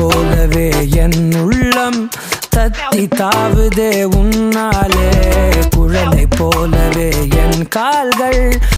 போலவே என் உள்ளம் தத்தி தாவுதே உன்னாலே குழலை போலவே என் கால்கள்